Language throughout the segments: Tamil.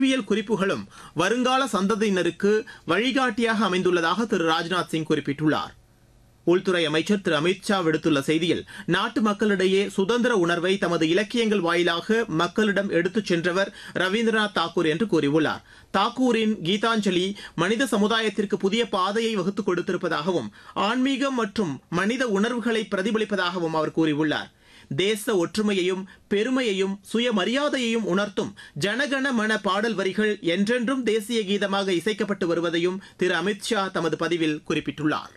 அறிவியல் குறிப்புகளும் வருங்கால சந்ததியினருக்கு வழிகாட்டியாக அமைந்துள்ளதாக திரு ராஜ்நாத் சிங் குறிப்பிட்டுள்ளார் உள்துறை அமைச்சர் திரு அமித் ஷா விடுத்துள்ள செய்தியில் நாட்டு மக்களிடையே சுதந்திர உணர்வை தமது இலக்கியங்கள் வாயிலாக மக்களிடம் எடுத்துச் சென்றவர் ரவீந்திரநாத் தாக்கூர் என்று கூறியுள்ளார் தாக்கூரின் கீதாஞ்சலி மனித சமுதாயத்திற்கு புதிய பாதையை வகுத்துக் கொடுத்திருப்பதாகவும் ஆன்மீகம் மற்றும் மனித உணர்வுகளை பிரதிபலிப்பதாகவும் அவர் கூறியுள்ளார் தேச ஒற்றுமையையும் பெருமையையும் சுயமரியாதையையும் உணர்த்தும் ஜனகண மன பாடல் வரிகள் என்றென்றும் தேசிய கீதமாக இசைக்கப்பட்டு வருவதையும் திரு அமித் ஷா தமது பதிவில் குறிப்பிட்டுள்ளார்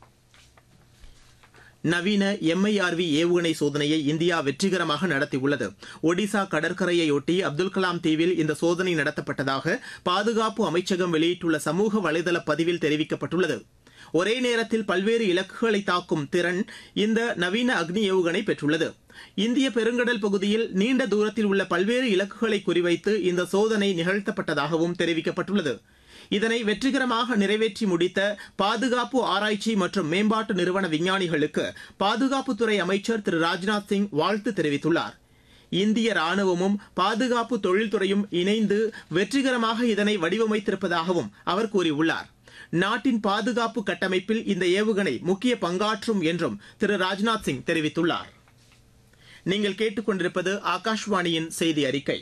நவீன எம்ஐஆர்வி ஏவுகணை சோதனையை இந்தியா வெற்றிகரமாக நடத்தியுள்ளது ஒடிசா கடற்கரையொட்டி அப்துல் கலாம் தீவில் இந்த சோதனை நடத்தப்பட்டதாக பாதுகாப்பு அமைச்சகம் வெளியிட்டுள்ள சமூக வலைதள பதிவில் தெரிவிக்கப்பட்டுள்ளது ஒரே நேரத்தில் பல்வேறு இலக்குகளை தாக்கும் திறன் இந்த நவீன அக்னி ஏவுகணை பெற்றுள்ளது இந்திய பெருங்கடல் பகுதியில் நீண்ட தூரத்தில் உள்ள பல்வேறு இலக்குகளை குறிவைத்து இந்த சோதனை நிகழ்த்தப்பட்டதாகவும் தெரிவிக்கப்பட்டுள்ளது இதனை வெற்றிகரமாக நிறைவேற்றி முடித்த பாதுகாப்பு ஆராய்ச்சி மற்றும் மேம்பாட்டு நிறுவன விஞ்ஞானிகளுக்கு பாதுகாப்புத்துறை அமைச்சர் திரு ராஜ்நாத் சிங் வாழ்த்து தெரிவித்துள்ளார் இந்திய ராணுவமும் பாதுகாப்பு தொழில்துறையும் இணைந்து வெற்றிகரமாக இதனை வடிவமைத்திருப்பதாகவும் அவர் கூறியுள்ளார் நாட்டின் பாதுகாப்பு கட்டமைப்பில் இந்த ஏவுகணை முக்கிய பங்காற்றும் என்றும் திரு ராஜ்நாத் சிங் தெரிவித்துள்ளார் நீங்கள் கேட்டுக்கொண்டிருப்பது ஆகாஷ்வாணியின் செய்தி அறிக்கை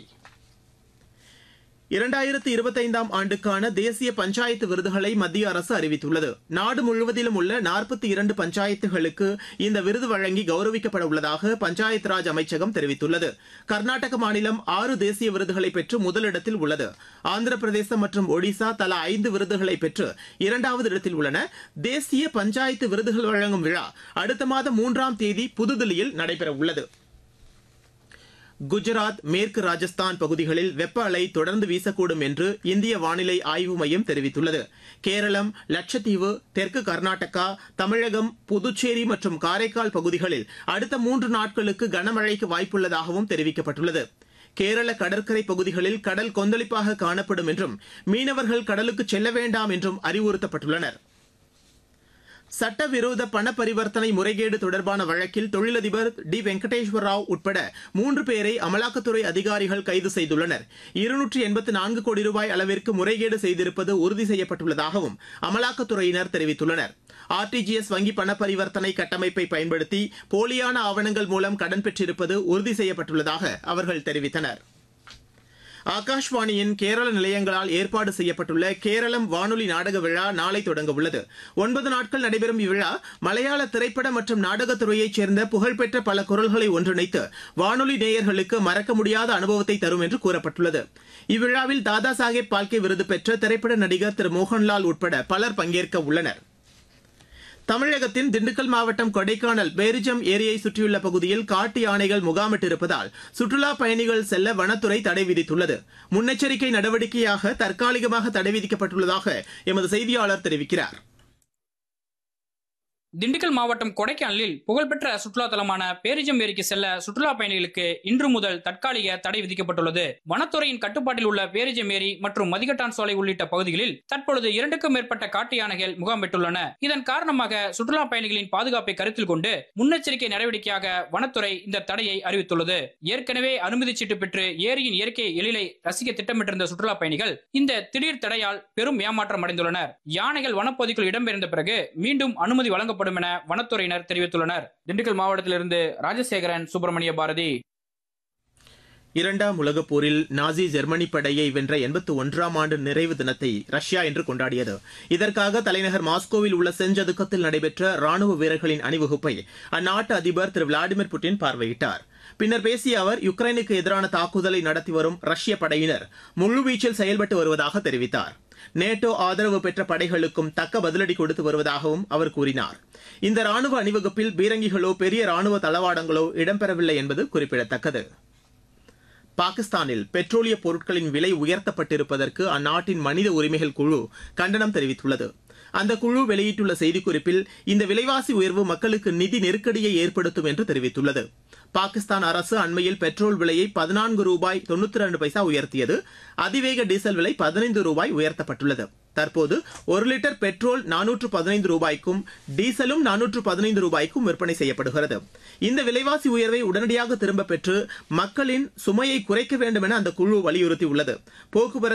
இரண்டாயிரத்து இருபத்தைந்தாம் ஆண்டுக்கான தேசிய பஞ்சாயத்து விருதுகளை மத்திய அரசு அறிவித்துள்ளது நாடு முழுவதிலும் உள்ள நாற்பத்தி இரண்டு பஞ்சாயத்துகளுக்கு இந்த விருது வழங்கி கௌரவிக்கப்பட உள்ளதாக பஞ்சாயத் ராஜ் அமைச்சகம் தெரிவித்துள்ளது கர்நாடக மாநிலம் ஆறு தேசிய விருதுகளை பெற்று முதலிடத்தில் உள்ளது ஆந்திர பிரதேசம் மற்றும் ஒடிசா தலா ஐந்து விருதுகளை பெற்று இரண்டாவது இடத்தில் உள்ளன தேசிய பஞ்சாயத்து விருதுகள் வழங்கும் விழா அடுத்த மாதம் மூன்றாம் தேதி புதுதில்லியில் நடைபெற உள்ளது குஜராத் மேற்கு ராஜஸ்தான் பகுதிகளில் வெப்ப அலை தொடர்ந்து வீசக்கூடும் என்று இந்திய வானிலை ஆய்வு மையம் தெரிவித்துள்ளது கேரளம் லட்சத்தீவு தெற்கு கர்நாடகா தமிழகம் புதுச்சேரி மற்றும் காரைக்கால் பகுதிகளில் அடுத்த மூன்று நாட்களுக்கு கனமழைக்கு வாய்ப்புள்ளதாகவும் தெரிவிக்கப்பட்டுள்ளது கேரள கடற்கரை பகுதிகளில் கடல் கொந்தளிப்பாக காணப்படும் என்றும் மீனவர்கள் கடலுக்கு செல்ல வேண்டாம் என்றும் அறிவுறுத்தப்பட்டுள்ளனர் சட்டவிரோத பண பரிவர்த்தனை முறைகேடு தொடர்பான வழக்கில் தொழிலதிபர் டி வெங்கடேஸ்வர ராவ் உட்பட மூன்று பேரை அமலாக்கத்துறை அதிகாரிகள் கைது செய்துள்ளனர் இருநூற்றி எண்பத்தி நான்கு கோடி ரூபாய் அளவிற்கு முறைகேடு செய்திருப்பது உறுதி செய்யப்பட்டுள்ளதாகவும் அமலாக்கத்துறையினர் தெரிவித்துள்ளனர் ஆர்டிஜிஎஸ் வங்கி பண பரிவர்த்தனை கட்டமைப்பை பயன்படுத்தி போலியான ஆவணங்கள் மூலம் கடன் பெற்றிருப்பது உறுதி செய்யப்பட்டுள்ளதாக அவர்கள் தெரிவித்தனர் ஆகாஷ்வாணியின் கேரள நிலையங்களால் ஏற்பாடு செய்யப்பட்டுள்ள கேரளம் வானொலி நாடக விழா நாளை தொடங்க உள்ளது ஒன்பது நாட்கள் நடைபெறும் இவ்விழா மலையாள திரைப்பட மற்றும் நாடகத் துறையைச் சேர்ந்த புகழ்பெற்ற பல குரல்களை ஒன்றிணைத்து வானொலி நேயர்களுக்கு மறக்க முடியாத அனுபவத்தை தரும் என்று கூறப்பட்டுள்ளது இவ்விழாவில் தாதா சாஹேப் பால்கே விருது பெற்ற திரைப்பட நடிகர் திரு மோகன்லால் உட்பட பலர் பங்கேற்க உள்ளனர் தமிழகத்தின் திண்டுக்கல் மாவட்டம் கொடைக்கானல் பேரிஜம் ஏரியை சுற்றியுள்ள பகுதியில் காட்டு யானைகள் முகாமிட்டிருப்பதால் சுற்றுலா பயணிகள் செல்ல வனத்துறை தடை விதித்துள்ளது முன்னெச்சரிக்கை நடவடிக்கையாக தற்காலிகமாக தடை விதிக்கப்பட்டுள்ளதாக எமது செய்தியாளர் தெரிவிக்கிறார் திண்டுக்கல் மாவட்டம் கொடைக்கானலில் புகழ்பெற்ற சுற்றுலா தலமான பேரிஜம் ஏரிக்கு செல்ல சுற்றுலா பயணிகளுக்கு இன்று முதல் தற்காலிக தடை விதிக்கப்பட்டுள்ளது வனத்துறையின் கட்டுப்பாட்டில் உள்ள பேரிஜம் ஏரி மற்றும் மதிகட்டான் சோலை உள்ளிட்ட பகுதிகளில் தற்பொழுது இரண்டுக்கும் மேற்பட்ட காட்டு யானைகள் முகாம் பெற்றுள்ளன இதன் காரணமாக சுற்றுலா பயணிகளின் பாதுகாப்பை கருத்தில் கொண்டு முன்னெச்சரிக்கை நடவடிக்கையாக வனத்துறை இந்த தடையை அறிவித்துள்ளது ஏற்கனவே அனுமதி சீட்டு பெற்று ஏரியின் இயற்கை எழிலை ரசிக்க திட்டமிட்டிருந்த சுற்றுலா பயணிகள் இந்த திடீர் தடையால் பெரும் ஏமாற்றம் அடைந்துள்ளனர் யானைகள் வனப்பகுதிக்குள் இடம்பெயர்ந்த பிறகு மீண்டும் அனுமதி வழங்கப்படும் செயல்படும் என வனத்துறையினர் தெரிவித்துள்ளனர் திண்டுக்கல் மாவட்டத்திலிருந்து ராஜசேகரன் சுப்பிரமணிய பாரதி இரண்டாம் உலகப் போரில் நாசி ஜெர்மனி படையை வென்ற எண்பத்தி ஒன்றாம் ஆண்டு நிறைவு தினத்தை ரஷ்யா இன்று கொண்டாடியது இதற்காக தலைநகர் மாஸ்கோவில் உள்ள செஞ்சதுக்கத்தில் நடைபெற்ற ராணுவ வீரர்களின் அணிவகுப்பை அந்நாட்டு அதிபர் திரு விளாடிமிர் புட்டின் பார்வையிட்டார் பின்னர் பேசிய அவர் யுக்ரைனுக்கு எதிரான தாக்குதலை நடத்தி வரும் ரஷ்ய படையினர் முழுவீச்சில் செயல்பட்டு வருவதாக தெரிவித்தார் நேட்டோ ஆதரவு பெற்ற படைகளுக்கும் தக்க பதிலடி கொடுத்து வருவதாகவும் அவர் கூறினார் இந்த ராணுவ அணிவகுப்பில் பீரங்கிகளோ பெரிய ராணுவ தளவாடங்களோ இடம்பெறவில்லை என்பது குறிப்பிடத்தக்கது பாகிஸ்தானில் பெட்ரோலிய பொருட்களின் விலை உயர்த்தப்பட்டிருப்பதற்கு அந்நாட்டின் மனித உரிமைகள் குழு கண்டனம் தெரிவித்துள்ளது அந்த குழு வெளியிட்டுள்ள செய்திக்குறிப்பில் இந்த விலைவாசி உயர்வு மக்களுக்கு நிதி நெருக்கடியை ஏற்படுத்தும் என்று தெரிவித்துள்ளது பாகிஸ்தான் அரசு அண்மையில் பெட்ரோல் விலையை பதினான்கு ரூபாய் தொன்னூத்தி ரெண்டு பைசா உயர்த்தியது அதிவேக டீசல் விலை பதினைந்து ரூபாய் உயர்த்தப்பட்டுள்ளது தற்போது ஒரு லிட்டர் பெட்ரோல் நானூற்று பதினைந்து ரூபாய்க்கும் டீசலும் நானூற்று பதினைந்து ரூபாய்க்கும் விற்பனை செய்யப்படுகிறது இந்த விலைவாசி உயர்வை உடனடியாக திரும்பப் பெற்று மக்களின் சுமையை குறைக்க வேண்டும் என அந்த குழு வலியுறுத்தியுள்ளது போக்குவரத்து